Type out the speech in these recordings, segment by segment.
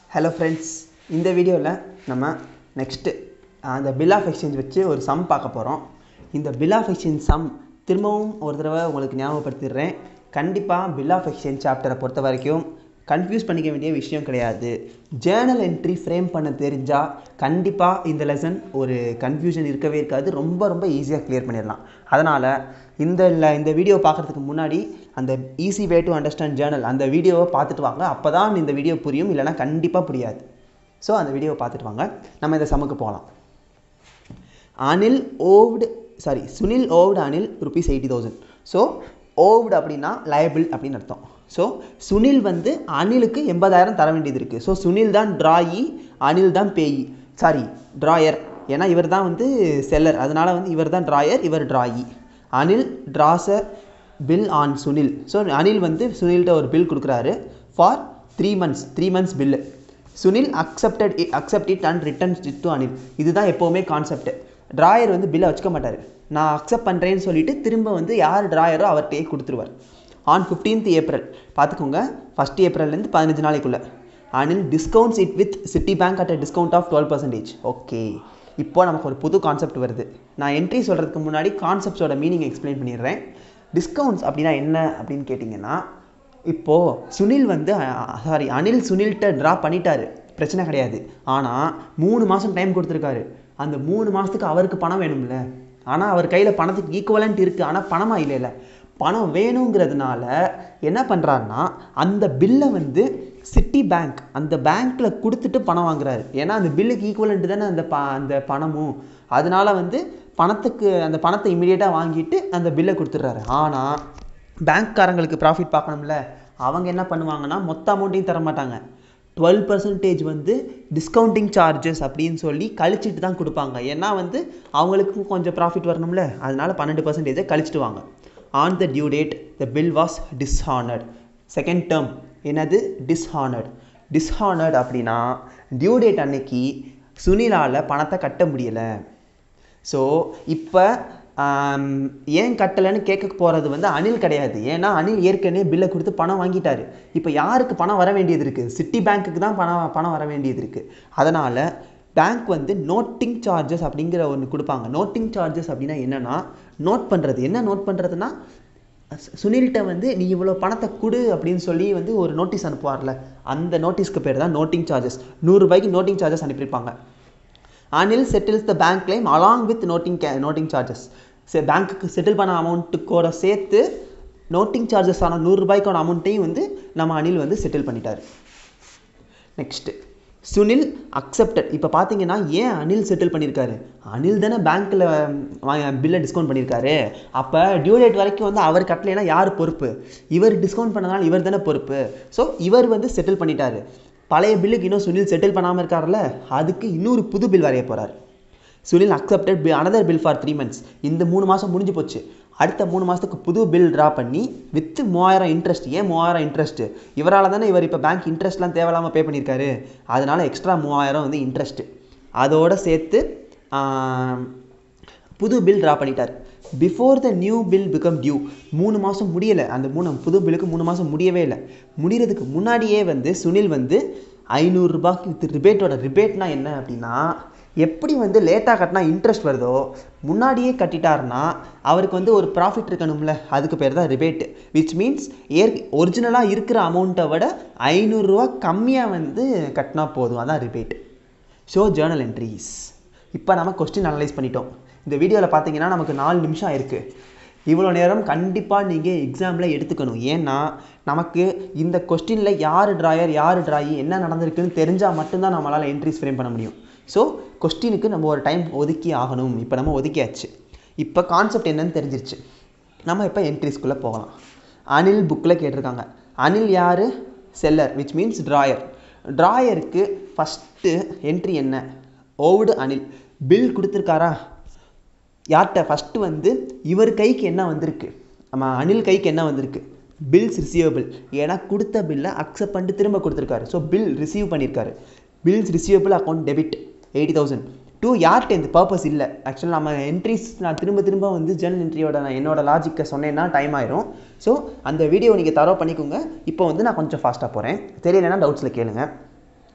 hello friends இந்த வீடியோவில் நம்ம நெக்ஸ்ட்டு அந்த பில் ஆஃப் எக்ஸ்சேஞ்ச் வச்சு ஒரு சம் பார்க்க போகிறோம் இந்த பில் ஆஃப் எக்ஸ்சேஞ்ச் சம் திரும்பவும் ஒரு தடவை உங்களுக்கு ஞாபகப்படுத்திடுறேன் கண்டிப்பாக பில் ஆஃப் எக்ஸ்சேஞ்ச் சாப்டரை பொறுத்த வரைக்கும் கன்ஃபியூஸ் பண்ணிக்க வேண்டிய விஷயம் கிடையாது ஜேர்னல் என்ட்ரி ஃப்ரேம் பண்ண தெரிஞ்சால் கண்டிப்பாக இந்த லெசன் ஒரு கன்ஃபியூஷன் இருக்கவே இருக்காது ரொம்ப ரொம்ப ஈஸியாக க்ளியர் பண்ணிடலாம் அதனால் இந்த ல- இந்த வீடியோ பார்க்குறதுக்கு முன்னாடி அந்த easy way to understand journal அந்த வீடியோவை பார்த்துட்டு வாங்க அப்போ தான் இந்த வீடியோ புரியும் இல்லைனா கண்டிப்பாக புரியாது ஸோ அந்த வீடியோவை பார்த்துட்டு வாங்க நம்ம இந்த சமுக்கு போகலாம் Anil owed sorry Sunil owed Anil rupees eighty thousand so owed அப்படின்னா லயபிள் அப்படின்னு அர்த்தம் ஸோ சுனில் வந்து அனிலுக்கு எண்பதாயிரம் தர வேண்டியது இருக்குது ஸோ சுனில் தான் ட்ராயி அனில் தான் பேயி சாரி ட்ராயர் ஏன்னா இவர் தான் வந்து செல்லர் அதனால் வந்து இவர் தான் ட்ராயர் இவர் drawee Anil draws a bill on Sunil so Anil வந்து சுனில்கிட்ட ஒரு பில் கொடுக்குறாரு for three months three months bill Sunil accepted it accept it and return it to Anil இதுதான் எப்போவுமே கான்செப்ட் டிராயர் வந்து பில்லை வச்சுக்க மாட்டார் நான் அக்செப்ட் பண்ணுறேன்னு சொல்லிட்டு திரும்ப வந்து யார் டிராயரோ அவர்கிட்டயே கொடுத்துருவார் ஆன் 15th ஏப்ரல் பார்த்துக்கோங்க ஃபஸ்ட் ஏப்ரல்லேருந்து பதினஞ்சு நாளைக்குள்ளே Anil discounts it with Citibank at a discount of twelve percentage okay இப்போ நமக்கு ஒரு புது கான்செப்ட் வருது நான் என்ட்ரி சொல்கிறதுக்கு முன்னாடி கான்செப்ட்ஸோட மீனிங் எக்ஸ்பிளைன் பண்ணிடுறேன் டிஸ்கவுண்ட்ஸ் அப்படின்னா என்ன அப்படின்னு கேட்டிங்கன்னா இப்போது சுனில் வந்து சாரி அனில் சுனில்கிட்ட ட்ரா பண்ணிட்டாரு பிரச்சனை கிடையாது ஆனால் மூணு மாதம் டைம் கொடுத்துருக்காரு அந்த மூணு மாதத்துக்கு அவருக்கு பணம் வேணும்ல ஆனால் அவர் கையில் பணத்துக்கு ஈக்குவலண்ட் இருக்குது ஆனால் பணமாக இல்லைல்ல பணம் வேணுங்கிறதுனால என்ன பண்ணுறாருன்னா அந்த பில்லை வந்து சிட்டி பேங்க் அந்த பேங்க்கில் கொடுத்துட்டு பணம் வாங்குறாரு ஏன்னா அந்த பில்லுக்கு ஈக்குவலண்ட் தானே அந்த ப அந்த பணமும் அதனால வந்து பணத்துக்கு அந்த பணத்தை இமீடியட்டாக வாங்கிட்டு அந்த பில்லை கொடுத்துட்றாரு ஆனால் பேங்க்காரங்களுக்கு ப்ராஃபிட் பார்க்கணும்ல அவங்க என்ன பண்ணுவாங்கன்னா மொத்த அமௌண்ட்டையும் தர மாட்டாங்க டுவெல் பர்சன்டேஜ் வந்து டிஸ்கவுண்டிங் சார்ஜஸ் அப்படின்னு சொல்லி கழிச்சிட்டு தான் கொடுப்பாங்க ஏன்னா வந்து அவங்களுக்கும் கொஞ்சம் ப்ராஃபிட் வரணும்ல அதனால பன்னெண்டு பர்சன்டேஜை கழிச்சிட்டு வாங்க on the due date the bill was dishonoured second term என்னது டிஸ்ஹானர்ட் டிஸ்ஹானர்ட் அப்படின்னா டியூ டேட் அன்னைக்கு சுனிலால் பணத்தை கட்ட முடியலை ஸோ இப்போ ஏன் கட்டலைன்னு கேட்க போகிறது வந்து அனில் கிடையாது ஏன்னா அனில் ஏற்கனவே பில்லை கொடுத்து பணம் வாங்கிட்டாரு இப்போ யாருக்கு பணம் வர வேண்டியது இருக்குது சிட்டி பேங்க்குக்கு தான் பணம் பணம் வர வேண்டியது இருக்குது அதனால் பேங்க் வந்து நோட்டிங் சார்ஜஸ் அப்படிங்கிற ஒன்று கொடுப்பாங்க நோட்டிங் சார்ஜஸ் அப்படின்னா என்னென்னா நோட் பண்ணுறது என்ன நோட் பண்ணுறதுனா சுனில்கிட்ட வந்து நீ இவ்வளோ பணத்தை கொடு அப்படின்னு சொல்லி வந்து ஒரு நோட்டீஸ் அனுப்புவார்ல அந்த நோட்டீஸ்க்கு பேர் தான் நோட்டிங் சார்ஜஸ் நூறுரூபாய்க்கு நோட்டிங் சார்ஜஸ் அனுப்பியிருப்பாங்க Anil settles the bank claim along with noting கே நோட்டிங் சார்ஜஸ் சரி பேங்க்குக்கு செட்டில் பண்ண அமௌண்ட்டுக்கோட சேர்த்து நோட்டிங் சார்ஜஸ் ஆன நூறுரூபாய்க்கான அமௌண்ட்டையும் வந்து நம்ம அனில் வந்து செட்டில் பண்ணிட்டார் நெக்ஸ்ட்டு சுனில் அக்செப்டட் இப்போ பார்த்தீங்கன்னா ஏன் அனில் செட்டில் பண்ணியிருக்காரு அனில் தானே பேங்க்கில் பில்லை டிஸ்கவுண்ட் பண்ணியிருக்காரு அப்போ டியூ டேட் வரைக்கும் வந்து அவர் கட்டலைன்னா யார் பொறுப்பு இவர் டிஸ்கவுண்ட் பண்ணனால இவர் தானே பொறுப்பு ஸோ இவர் வந்து செட்டில் பண்ணிட்டாரு பழைய பில்லுக்கு இன்னும் சுனில் செட்டில் பண்ணாமல் இருக்கார்ல அதுக்கு இன்னொரு புது பில் வரைய போகிறார் Sunil accepted bill another bill for three months இந்த மூணு மாதம் முடிஞ்சு போச்சு அடுத்த மூணு மாதத்துக்கு புது பில் ட்ரா பண்ணி வித் மூவாயிரம் இன்ட்ரெஸ்ட் ஏன் மூவாயிரம் இன்ட்ரெஸ்ட் இவரால் தானே இவர் இப்போ பேங்க் இன்ட்ரெஸ்ட்லாம் தேவையில்லாமல் பே பண்ணியிருக்காரு அதனால் எக்ஸ்ட்ரா மூவாயிரம் வந்து இன்ட்ரெஸ்ட்டு அதோட சேர்த்து ஆம், புது பில் ட்ரா பண்ணிட்டார் before the new bill become due மூணு மாதம் முடியலை அந்த மூணு புது பில்லுக்கு மூணு மாதம் முடியவே இல்லை முடிகிறதுக்கு முன்னாடியே வந்து சுனில் வந்து ஐநூறுரூபாய்க்கு வித் ரிபேட்டோட ரிபேட்னா என்ன அப்படின்னா எப்படி வந்து லேட்டாக கட்டினா இன்ட்ரெஸ்ட் வருதோ முன்னாடியே கட்டிட்டாருன்னா அவருக்கு வந்து ஒரு ப்ராஃபிட் இருக்கணும்ல அதுக்கு பேர் தான் ரிபேட் விச் மீன்ஸ் ஏற் ஒரிஜினலாக இருக்கிற அமௌண்ட்டை விட ஐநூறுரூவா கம்மியாக வந்து கட்டினா போதும் அதான் ரிபேட் ஷோ ஜேர்னல் என்ட்ரிஸ் இப்போ நம்ம கொஸ்டின் அனலைஸ் பண்ணிட்டோம் இந்த வீடியோவில் பார்த்தீங்கன்னா நமக்கு நாலு நிமிஷம் இருக்குது இவ்வளோ நேரம் கண்டிப்பாக நீங்கள் எக்ஸாமில் எடுத்துக்கணும் ஏன்னா நமக்கு இந்த கொஸ்டினில் யார் ட்ராயர் யார் ட்ராயி என்ன நடந்திருக்குன்னு தெரிஞ்சால் மட்டும்தான் நம்மளால் என்ட்ரிஸ் ஃப்ரேம் பண்ண முடியும் ஸோ கொஸ்டினுக்கு நம்ம ஒரு டைம் ஒதுக்கி ஆகணும் இப்போ நம்ம ஒதுக்கியாச்சு இப்போ கான்செப்ட் என்னன்னு தெரிஞ்சிருச்சு நம்ம இப்போ என்ட்ரிஸ்குள்ளே போகலாம் அனில் புக்கில் கேட்டிருக்காங்க அனில் யார் செல்லர் விச் மீன்ஸ் ட்ராயர் ட்ராயருக்கு ஃபஸ்ட்டு என்ட்ரி என்ன ஓவ்டு அனில் பில் கொடுத்துருக்காரா யார்கிட்ட ஃபஸ்ட்டு வந்து இவர் கைக்கு என்ன வந்திருக்கு நம்ம அனில் கைக்கு என்ன வந்திருக்கு பில்ஸ் ரிசீவபிள் ஏன்னா கொடுத்த பில்லை அக்செப்ட் பண்ணிட்டு திரும்ப கொடுத்துருக்காரு ஸோ பில் ரிசீவ் பண்ணியிருக்காரு bills receivable account debit eighty thousand to யார்கிட்ட இந்த பர்பஸ் இல்லை ஆக்சுவலாக நம்ம என்ட்ரிஸ் நான் திரும்ப திரும்ப வந்து ஜெர்னல் என்ட்ரியோட நான் என்னோட லாஜிக்கை சொன்னேன்னா டைம் ஆயிரும் ஸோ அந்த வீடியோ நீங்கள் தரோ பண்ணிக்கோங்க இப்போ வந்து நான் கொஞ்சம் ஃபாஸ்ட்டாக போகிறேன் தெரியலைன்னா டவுட்ஸில் கேளுங்க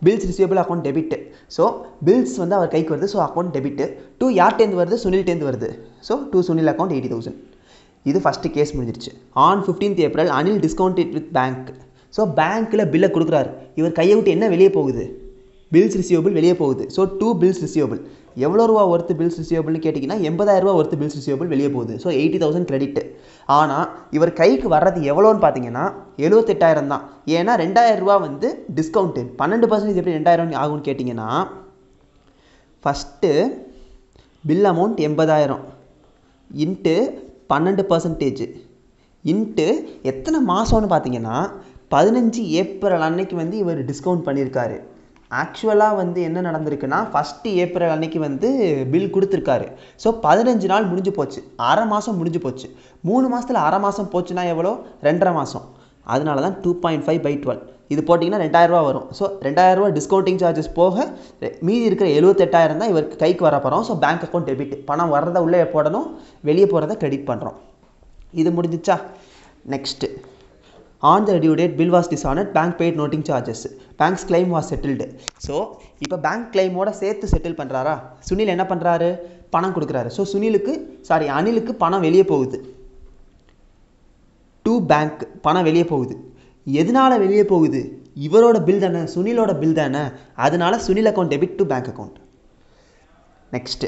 bills receivable account debit so bills வந்து அவர் கைக்கு வருது ஸோ அக்கௌண்ட் டெபிட் டூ யார்ட்டேந்து வருது சுனில்டேந்து வருது so to Sunil account eighty thousand இது ஃபஸ்ட்டு கேஸ் முடிஞ்சிருச்சு on fifteenth April Anil discount with bank so பேங்க்கில் பில்லை கொடுக்குறாரு இவர் கையை விட்டு என்ன வெளியே போகுது பில்ஸ் ரிசீவபிள் வெளியே போகுது ஸோ டூ பில்ஸ் ரிசீவபிள் எவ்வளோ ரூபா ஒர்த்து பில்ஸ் ரிசீவபிள்னு கேட்டிங்கன்னா எண்பதாயிரம் ரூபா ஒர்த்து பில்ஸ் ரிசீவபிள் வெளியே போகுது ஸோ எயிட்டி தௌசண்ட் கிரெடிட் ஆனால் இவர் கைக்கு வர்றது எவ்வளோன்னு பார்த்தீங்கன்னா எழுபத்தெட்டாயிரம் தான் ஏன்னா ரெண்டாயிரம் ரூபா வந்து டிஸ்கவுண்ட்டு பன்னெண்டு பர்சன்டேஜ் எப்படி ரெண்டாயிரம் ஆகும்னு கேட்டிங்கன்னா ஃபஸ்ட்டு பில் அமௌண்ட் எண்பதாயிரம் இன்ட்டு பன்னெண்டு பர்சன்டேஜ் இன்ட்டு எத்தனை மாதம்னு பார்த்தீங்கன்னா பதினஞ்சு ஏப்ரல் அன்னைக்கு வந்து இவர் டிஸ்கவுண்ட் பண்ணியிருக்காரு ஆக்சுவலாக வந்து என்ன நடந்திருக்குன்னா ஃபஸ்ட்டு ஏப்ரல் அன்னைக்கு வந்து பில் கொடுத்துருக்காரு ஸோ பதினஞ்சு நாள் முடிஞ்சு போச்சு அரை மாதம் முடிஞ்சு போச்சு மூணு மாதத்தில் அரை மாதம் போச்சுன்னா எவ்வளோ ரெண்டரை மாதம் அதனால தான் two point five by twelve இது போட்டிங்கன்னா ரெண்டாயிரரூவா வரும் ஸோ ரெண்டாயிரரூவா டிஸ்கவுண்டிங் சார்ஜஸ் போக ரெ- மீதி இருக்கிற எழுபத்தெட்டாயிரம் தான் இவருக்கு கைக்கு வர போகிறோம் ஸோ பேங்க் அக்கௌண்ட் டெபிட் பணம் வர்றதை உள்ளே போடணும் வெளியே போகிறத கிரெடிட் பண்ணுறோம் இது முடிஞ்சிச்சா next on the due date bill was dishonoured bank paid noting charges bank's claim was settled so இப்போ பேங்க் கிளைமோட சேர்த்து செட்டில் பண்ணுறாரா சுனில் என்ன பண்ணுறாரு பணம் கொடுக்குறாரு ஸோ சுனிலுக்கு சாரி அனிலுக்கு பணம் வெளியே போகுது டு பேங்க் பணம் வெளியே போகுது எதனால வெளியே போகுது இவரோட பில் தானே சுனிலோட பில் தானே அதனால Sunil account debit to bank account next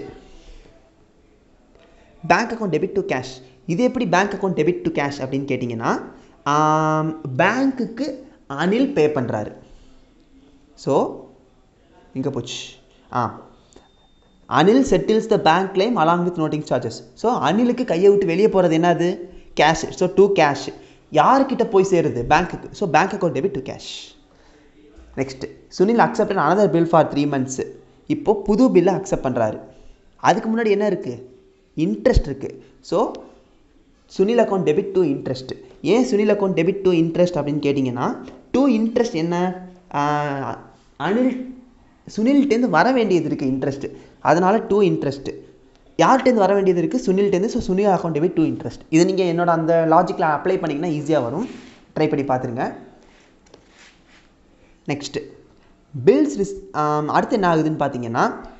bank account debit to cash இது எப்படி bank account debit to cash அப்படின்னு கேட்டிங்கன்னா பேங்க்குக்கு அனில் பே பண்ணுறாரு ஸோ இங்கே போச்சு ஆ Anil settles the bank claim along with noting charges so அனிலுக்கு கையை விட்டு வெளியே போகிறது என்னது கேஷ் ஸோ டூ கேஷ் யார்கிட்ட போய் சேருது பேங்க்குக்கு so bank account debit to cash next Sunil accept another bill for three months இப்போ புது பில்லை அக்செப்ட் பண்ணுறாரு அதுக்கு முன்னாடி என்ன இருக்குது இன்ட்ரெஸ்ட் இருக்குது so Sunil account debit to interest ஏன் Sunil account debit to interest அப்படின்னு கேட்டிங்கன்னா டூ இன்ட்ரெஸ்ட் என்ன ஆஹ், அனில் சுனில்கிட்டேருந்து வர வேண்டியது இருக்குது இன்ட்ரெஸ்ட் அதனால் டூ இன்ட்ரெஸ்ட் யார்கிட்டேருந்து வர வேண்டியது இருக்குது சுனில்கிட்டேருந்து so Sunil account debit to interest இது நீங்கள் என்னோட அந்த லாஜிக்கில் அப்ளை பண்ணிங்கன்னா ஈஸியாக வரும் ட்ரை பண்ணி பார்த்துருங்க நெக்ஸ்ட்டு பில்ஸ் ரிஸ் அடுத்து என்ன ஆகுதுன்னு பார்த்தீங்கன்னா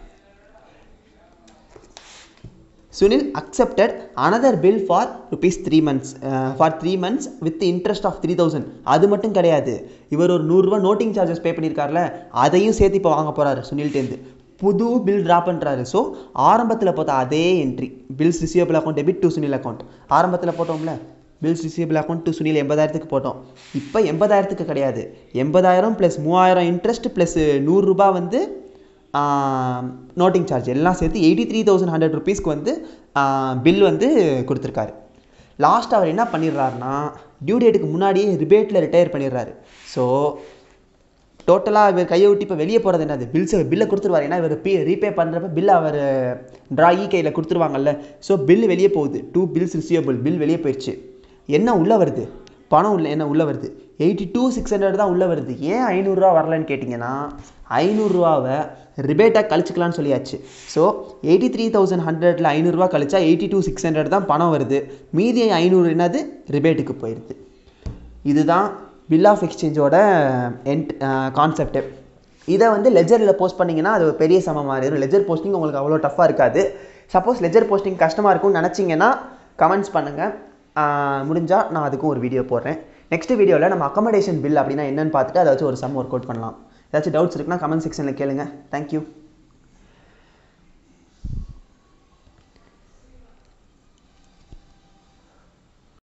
Sunil accepted another bill for rupees three months for three months with interest of three thousand அது மட்டும் கிடையாது இவர் ஒரு நூறுரூவா நோட்டிங் சார்ஜஸ் பே பண்ணியிருக்காருல அதையும் சேர்த்து இப்போ வாங்க போகிறாரு சுனில்டேந்து புது பில் ட்ரா பண்ணுறாரு ஸோ ஆரம்பத்தில் போட்ட அதே entry bills receivable account debit to Sunil account ஆரம்பத்தில் போட்டோம்ல bills receivable account to Sunil எண்பதாயிரத்துக்கு போட்டோம் இப்போ எண்பதாயிரத்துக்கு கிடையாது எண்பதாயிரம் ப்ளஸ் மூவாயிரம் இன்ட்ரெஸ்ட் ப்ளஸ் நூறுரூபா வந்து நோட்டிங் சார்ஜ் எல்லாம் சேர்த்து எயிட்டி த்ரீ தௌசண்ட் ஹண்ட்ரட் ருபீஸ்க்கு வந்து பில் வந்து கொடுத்துருக்காரு லாஸ்ட் அவர் என்ன பண்ணிடுறாருன்னா டியூ டேட்டுக்கு முன்னாடியே ரிபேட்டில் ரிட்டையர் பண்ணிடுறாரு ஸோ டோட்டலாக இவர் கையை விட்டு இப்போ வெளியே போகிறது என்னது பில்ஸ் பில்லை கொடுத்துருவார் ஏன்னா இவர் பே ரீபே பண்ணுறப்ப பில் அவர் ட்ராயி கையில் கொடுத்துருவாங்கல்ல ஸோ பில் வெளியே போகுது டூ பில்ஸ் ரிசீவபிள் பில் வெளியே போயிடுச்சு என்ன உள்ளே வருது பணம் உள்ள என்ன உள்ளே வருது எயிட்டி டூ சிக்ஸ் ஹண்ட்ரட் தான் உள்ளே வருது ஏன் ஐநூறுரூவா வரலன்னு கேட்டிங்கன்னா ஐநூறுரூவாவை ரிபேட்டாக கழிச்சிக்கலாம்னு சொல்லியாச்சு ஸோ எயிட்டி த்ரீ தௌசண்ட் ஹண்ட்ரடில் ஐநூறுரூவா கழிச்சா எயிட்டி டூ சிக்ஸ் ஹண்ட்ரட் தான் பணம் வருது மீதி ஐநூறு என்னது ரிபேட்டுக்கு போயிடுது இதுதான் பில் ஆஃப் எக்ஸ்சேஞ்சோட என்ட் கான்செப்ட்டு இதை வந்து லெஜரில் போஸ்ட் பண்ணிங்கன்னா அது ஒரு பெரிய சம மாறிடும் லெஜர் போஸ்டிங் உங்களுக்கு அவ்வளோ டஃப்பாக இருக்காது சப்போஸ் லெஜர் போஸ்டிங் கஷ்டமாக இருக்கும்னு நினச்சிங்கன்னா கமெண்ட்ஸ் பண்ணுங்கள் முடிஞ்சால் நான் அதுக்கும் ஒரு வீடியோ போடுறேன் நெக்ஸ்ட் வீடியோவில் நம்ம அக்கமடேஷன் பில் அப்படின்னா என்னன்னு பார்த்துட்டு அதை வச்சு ஒரு சம் ஒர்க் அவுட் பண்ணலாம் ஏதாச்சும் டவுட்ஸ் இருக்குன்னா கமெண்ட் செக்ஷனில் கேளுங்க தேங்க்யூ